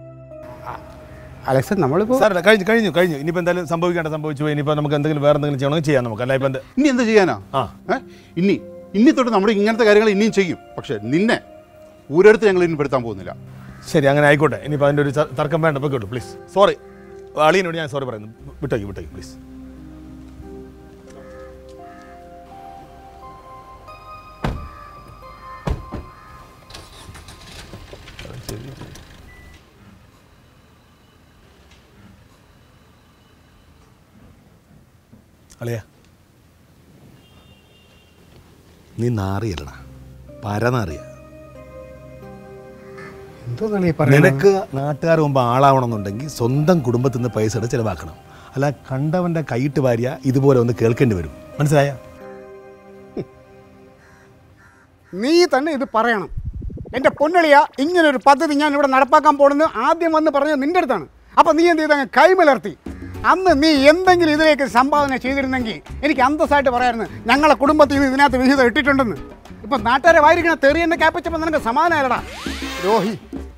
[SPEAKER 1] അലക്സ നമ്മളിപ്പോ
[SPEAKER 3] സാർ കഴിഞ്ഞു കഴിഞ്ഞു കഴിഞ്ഞു ഇനിയിപ്പോൾ എന്തായാലും സംഭവിക്കേണ്ട സംഭവിച്ചു പോയി ഇനിയിപ്പോൾ നമുക്ക് എന്തെങ്കിലും വേറെ എന്തെങ്കിലും ചെയ്യണമെങ്കിൽ ചെയ്യാം നമുക്ക് അല്ല ഇപ്പം എന്ത്
[SPEAKER 7] ഇനി എന്ത് ചെയ്യാനാ
[SPEAKER 3] ആ.
[SPEAKER 7] ഏ? ഇനി ഇനി തൊട്ട് നമ്മൾ ഇങ്ങനത്തെ കാര്യങ്ങൾ ഇനിയും ചെയ്യും പക്ഷെ നിന്നെ ഒരിടത്ത് ഞങ്ങൾ ഇനി പെടുത്താൻ പോകുന്നില്ല
[SPEAKER 3] ശരി അങ്ങനെ ആയിക്കോട്ടെ ഇനിയിപ്പോൾ അതിൻ്റെ ഒരു ച- തർക്കം വേണ്ട പൊക്കോട്ടു പ്ലീസ് സോറി അളിയനോട് ഞാൻ സോറി പറയുന്നു വിട്ടേക്ക് വിട്ടേക്ക് പ്ലീസ് അളിയ നീ നാറിയല്ലടാ പരനാറിയ
[SPEAKER 1] എന്തോ കളി പറയുന്നത്
[SPEAKER 3] നിനക്ക് നാട്ടുകാർ മുമ്പ് ആളാവണമെന്നുണ്ടെങ്കിൽ സ്വന്തം കുടുംബത്തിൽ നിന്ന് പൈസ എടുത്ത് ചിലവാക്കണം അല്ല കണ്ടവന്റെ കൈയിട്ട് വാരിയ ഇതുപോലെ ഒന്ന് കേൾക്കേണ്ടി വരും മനസ്സിലായ
[SPEAKER 1] നീ തന്നെ ഇത് പറയണം എൻ്റെ പൊന്നളിയ ഇങ്ങനൊരു പദ്ധതി ഞാൻ ഇവിടെ നടപ്പാക്കാൻ പോണെന്ന് ആദ്യം വന്ന് പറഞ്ഞത് നിൻ്റെ അടുത്താണ് അപ്പം നീ എന്ത് ചെയ്തങ്ങ് കൈമലർത്തി അന്ന് നീ എന്തെങ്കിലും ഇതിലേക്ക് സംഭാവന ചെയ്തിരുന്നെങ്കിൽ എനിക്ക് അന്തസ്സായിട്ട് പറയായിരുന്നു ഞങ്ങളെ കുടുംബത്തിൽ നിന്ന് ഇതിനകത്ത് വിഹിതം ഇട്ടിട്ടുണ്ടെന്ന് ഇപ്പം നാട്ടുകാരെ വായിരിക്കണ തെറി എന്നെ ക്യാപ്പിച്ചപ്പോൾ നിനക്ക് സമാധാനമല്ലടാ രോഹി